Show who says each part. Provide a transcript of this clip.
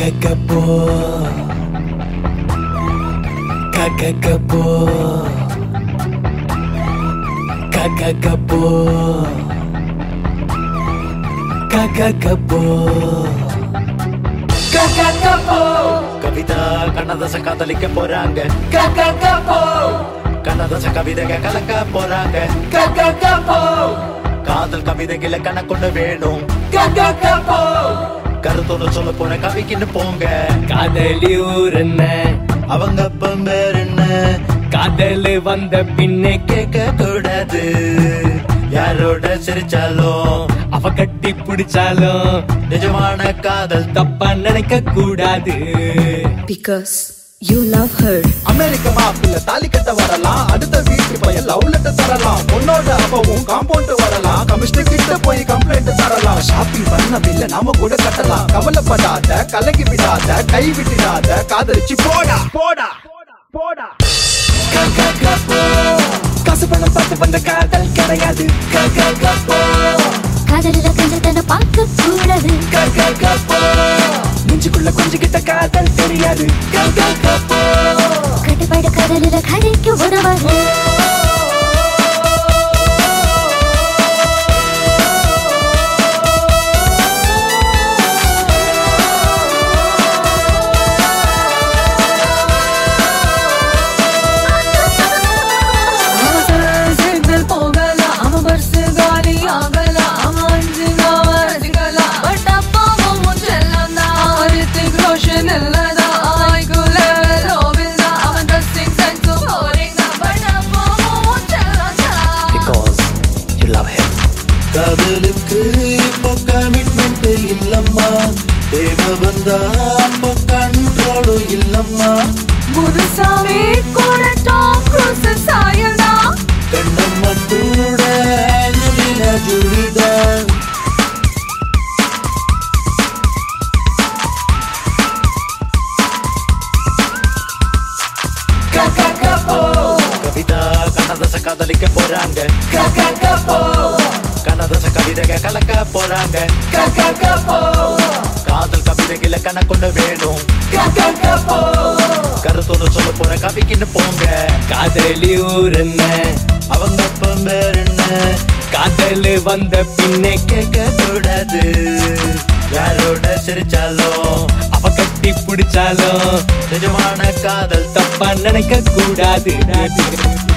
Speaker 1: Kakakapo Kakakapo Kakakapo Kakakapo Kakakapo
Speaker 2: Kavitha Kannadasa காதலிக்க போறாங்க
Speaker 1: Kakakapo
Speaker 2: Kannadasa கவிதைக கலக்க போறாங்க
Speaker 1: Kakakapo
Speaker 2: காதல் கவிதைகளை கணக்கொண்டு வேணும்
Speaker 1: Kakakapo
Speaker 2: கருத்தோட சொல்ல போன கவிக்கின்னு போங்க
Speaker 1: காதலியூர் என்ன
Speaker 2: அவங்க அப்பன் பேர் என்ன
Speaker 1: காதல் வந்த பின்னே
Speaker 2: கேட்க கூடாது யாரோட சிரிச்சாலும்
Speaker 1: அவ கட்டி பிடிச்சாலும்
Speaker 2: நிஜமான காதல்
Speaker 1: தப்பா நினைக்க கூடாது
Speaker 3: Because you love her.
Speaker 4: அமெரிக்க மாப்பிள்ள தாலி கட்ட வரலாம் அடுத்த வீட்டு பையன் லவ் லெட்டர் தரலாம் பொண்ணோட அப்பவும் காம்பவுண்ட் வரலாம் கமிஷனர் கிட்ட போய் கம்ப்ளைண்ட் தரலாம் ஷாப்பிங் பண்ண பில்ல நாம கூட கட்டலாம் கவலைப்படாத கலங்கி விடாத கை விட்டுடாத காதலிச்சு போடா போடா போடா
Speaker 1: காசு பணம் பார்த்து வந்த காதல் கிடையாது
Speaker 5: காதலில கஞ்சத்தன பார்க்க கூடாது
Speaker 1: நெஞ்சுக்குள்ள கொஞ்சிக்கிட்ட காதல் தெரியாது
Speaker 5: கட்டுப்பாடு காதலில கதைக்கு உதவாது
Speaker 3: சிக்னல் போகலாம் அவன் பர்ஸ் காலி ஆகலாம் அவன் அஞ்சுங்க ரசிக்கலாம் பட் அப்பாவும் செல்லம் தான் ரித்திக் ரோஷன் இல்லதான் ஐக்கு லெவல் ஓவில் தான் அவன் ட்ரெஸ்ஸிங் சென்ஸும் போரிங் தான் பட் அப்பாவும் செல்லம் தான்
Speaker 2: because you love him காதலுக்கு இப்போ கமிட்மெண்ட் இல்லம்மா தேவை வந்தா அப்போ கண்ட்ரோலும் இல்லம்மா
Speaker 3: முதுசாமி கூட டாம் க்ரூஸ் சாயல்தான்
Speaker 2: கண்ணம்மா கூட அஞ்சலினா ஜூலிதான் கவிதா கண்ணதாச காதலிக்க போறாங்க கண்ணதாச கவிதைக கலக்க போறாங்க காதல் கவிதைகளை கணக்கொண்டு வேணும் கருத்தோட சொல்ல போற கவிக்கின்னு போங்க
Speaker 1: காதலியூர் என்ன
Speaker 2: அவங்க அப்பன் பேர் என்ன
Speaker 1: காதல் வந்த பின்னே
Speaker 2: கேட்க கூடாது யாரோட சிரிச்சாலும்
Speaker 1: அவ கட்டி பிடிச்சாலும்
Speaker 2: நிஜமான காதல்
Speaker 1: தப்பா நினைக்க கூடாது